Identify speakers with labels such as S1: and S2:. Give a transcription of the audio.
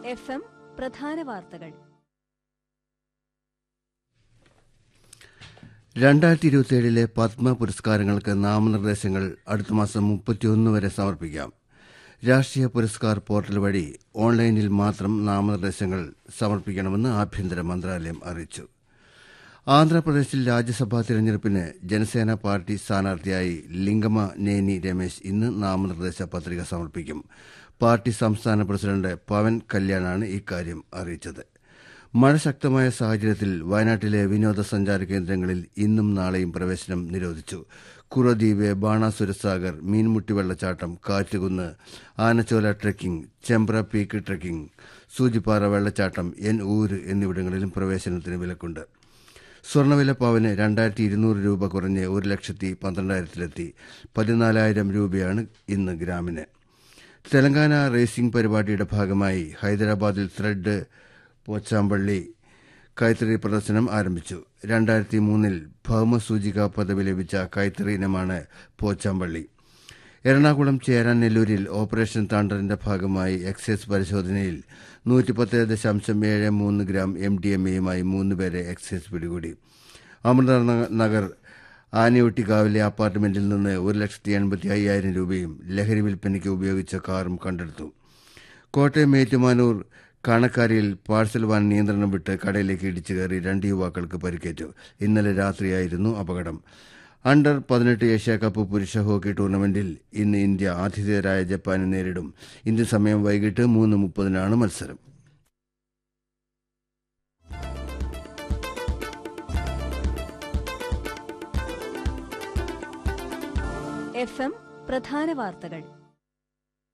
S1: F M പ്രധാന വാർത്തകൾ
S2: രണ്ടായിരത്തി ഇരുപത്തിയേഴിലെ പത്മ പുരസ്കാരങ്ങൾക്ക് നാമനിർദ്ദേശങ്ങൾ അടുത്ത മാസം മുപ്പത്തിയൊന്ന് വരെ സമർപ്പിക്കാം രാഷ്ട്രീയ പുരസ്കാർ പോർട്ടൽ വഴി ഓൺലൈനിൽ മാത്രം നാമനിർദ്ദേശങ്ങൾ സമർപ്പിക്കണമെന്ന് ആഭ്യന്തര മന്ത്രാലയം അറിയിച്ചു ആന്ധ്രാപ്രദേശിൽ രാജ്യസഭാ തിരഞ്ഞെടുപ്പിന് ജനസേന പാർട്ടി സ്ഥാനാർത്ഥിയായി ലിംഗമ നേനി രമേശ് ഇന്ന് നാമനിർദ്ദേശ പത്രിക സമർപ്പിക്കും പാർട്ടി സംസ്ഥാന പ്രസിഡന്റ് പവൻ കല്യാണാണ് ഇക്കാര്യം അറിയിച്ചത് മഴ ശക്തമായ സാഹചര്യത്തിൽ വയനാട്ടിലെ വിനോദസഞ്ചാര കേന്ദ്രങ്ങളിൽ ഇന്നും നാളെയും പ്രവേശനം നിരോധിച്ചു കുറദ്വീപ് ബാണാസുര സാഗർ മീൻമുട്ടി വെള്ളച്ചാട്ടം Kattukunnu Anachola trekking Chembra peak trekking Soochipara വെള്ളച്ചാട്ടം എൻ ഊര് എന്നിവിടങ്ങളിലും പ്രവേശനത്തിന് വിലക്കുണ്ട് സ്വർണ്ണവില പവന് രണ്ടായിരത്തി ഇരുന്നൂറ് രൂപ കുറഞ്ഞ് ഒരു ലക്ഷത്തി പന്ത്രണ്ടായിരത്തിലെത്തി പതിനാലായിരം രൂപയാണ് ഇന്ന് ഗ്രാമിന് തെലങ്കാന റേസിംഗ് പരിപാടിയുടെ ഭാഗമായി ഹൈദരാബാദിൽ ത്രെഡ് പോച്ചാമ്പള്ളി കൈത്തറി പ്രദർശനം ആരംഭിച്ചു രണ്ടായിരത്തി മൂന്നിൽ ഭൗമസൂചിക പദവി ലഭിച്ച കൈത്തറി ഇനമാണ് പോച്ചാമ്പള്ളി എറണാകുളം ചേരാൻ നെല്ലൂരിൽ ഓപ്പറേഷൻ തണ്ടറിന്റെ ഭാഗമായി എക്സൈസ് പരിശോധനയിൽ നൂറ്റിപ്പത്ത് ദശാംശം ഏഴ് മൂന്ന് ഗ്രാം എം ഡി എം എയുമായി മൂന്നുപേരെ എക്സൈസ് പിടികൂടി അമൃത നഗർ ആനയൊട്ടിക്കാവിലെ അപ്പാർട്ട്മെന്റിൽ നിന്ന് ഒരു ലക്ഷത്തി എൺപത്തി അയ്യായിരം രൂപയും ലഹരി വിൽപ്പനയ്ക്ക് ഉപയോഗിച്ച കാറും കണ്ടെടുത്തു കോട്ടയം ഏറ്റുമാനൂർ കാണക്കാരിയിൽ പാഴ്സൽ വാൻ നിയന്ത്രണം വിട്ട് കടയിലേക്ക് ഇടിച്ചു കയറി രണ്ട് യുവാക്കൾക്ക് പരിക്കേറ്റു ഇന്നലെ രാത്രിയായിരുന്നു അപകടം അണ്ടർ പതിനെട്ട് ഏഷ്യ കപ്പ് പുരുഷ ഹോക്കി ടൂർണമെന്റിൽ ഇന്ന് ഇന്ത്യ ആതിഥേയരായ ജപ്പാനെ നേരിടും ഇന്ത്യൻ സമയം വൈകിട്ട് മൂന്ന് മുപ്പതിനാണ് മത്സരം
S1: എഫ് എം പ്രധാന വാർത്തകൾ